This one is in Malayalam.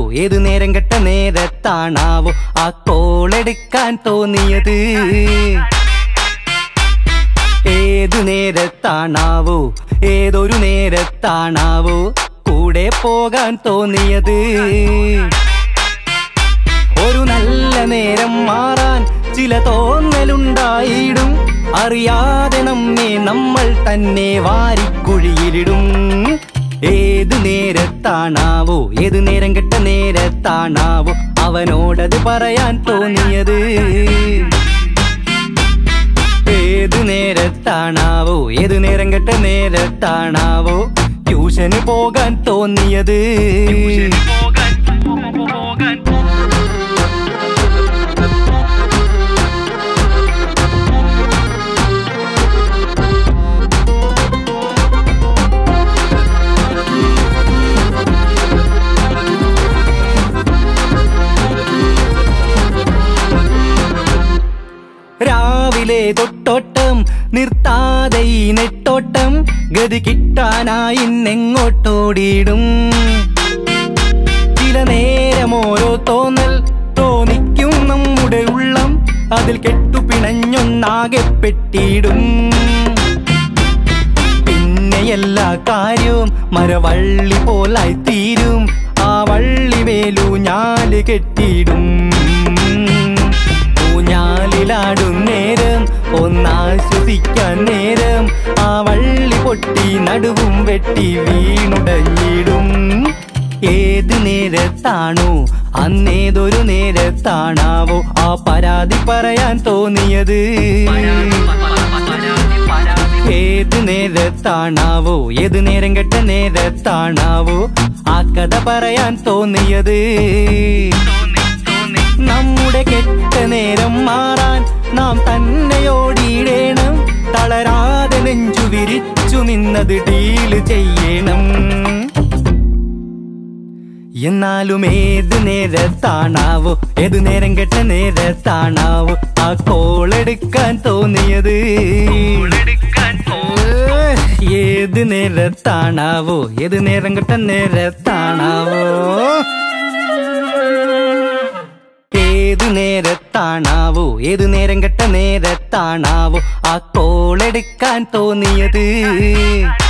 ഏതു നേരം കെട്ട നേരത്താണാവോ ആ കോളെടുക്കാൻ തോന്നിയത് ഏതു നേരത്താണാവോ ഏതൊരു നേരത്താണാവോ കൂടെ പോകാൻ തോന്നിയത് ഒരു നല്ല നേരം മാറാൻ ചില തോന്നലുണ്ടായിടും അറിയാതെ നമ്മെ നമ്മൾ തന്നെ വാരിക്കുഴിയിലിടും ഏത് നേരത്താണാവോ ഏത് നേരം കെട്ട നേരത്താണാവോ അവനോടത് പറയാൻ തോന്നിയത് ഏത് നേരത്താണാവോ ഏത് നേരം കെട്ട നേരത്താണാവോ ട്യൂഷന് പോകാൻ തോന്നിയത് രാവിലെ തൊട്ടോട്ടം നിർത്താതെ ഈ നെട്ടോട്ടം ഗതി കിട്ടാനായി ഇന്നെങ്ങോട്ടോടിയിടും ചില നേരം ഓരോ തോന്നൽ തോന്നിക്കും നമ്മുടെ ഉള്ളം അതിൽ കെട്ടുപിണഞ്ഞൊന്നാകെ പെട്ടിടും പിന്നെ എല്ലാ കാര്യവും മരവള്ളി പോലായി തീരും ആ വള്ളി മേലു ഞാല് കെട്ടിയിടും ഊഞ്ഞാലിലാടും നേരം ഒന്നാശ്വസിക്കാൻ നേരം ആ വള്ളി പൊട്ടി നടുവും വെട്ടി വീണുടഞ്ഞിടും ഏത് നേരത്താണോ അന്നേതൊരു നേരത്താണാവോ ആ പരാതി പറയാൻ തോന്നിയത് ഏത് നേരത്താണാവോ ഏത് നേരം കെട്ട നേരത്താണാവോ ആ കഥ പറയാൻ തോന്നിയത് നമ്മുടെ കെട്ട നേരം മാറാൻ നാം തന്നെയോടിയിടേണം തളരാതെ നെഞ്ചു വിരിച്ചു നിന്നത് ഡീല് ചെയ്യണം എന്നാലും ഏത് നേരത്താണാവോ ഏത് നേരം കെട്ട നേരത്താണാവോ ആ കോളെടുക്കാൻ തോന്നിയത് ഏത് നേരത്താണാവോ ഏത് നേരം കെട്ട നേരത്താണാവോ ഏത് നേരത്താണാവോ ഏത് നേരം കെട്ട നേരത്താണാവോ ആ കോളെടുക്കാൻ തോന്നിയത്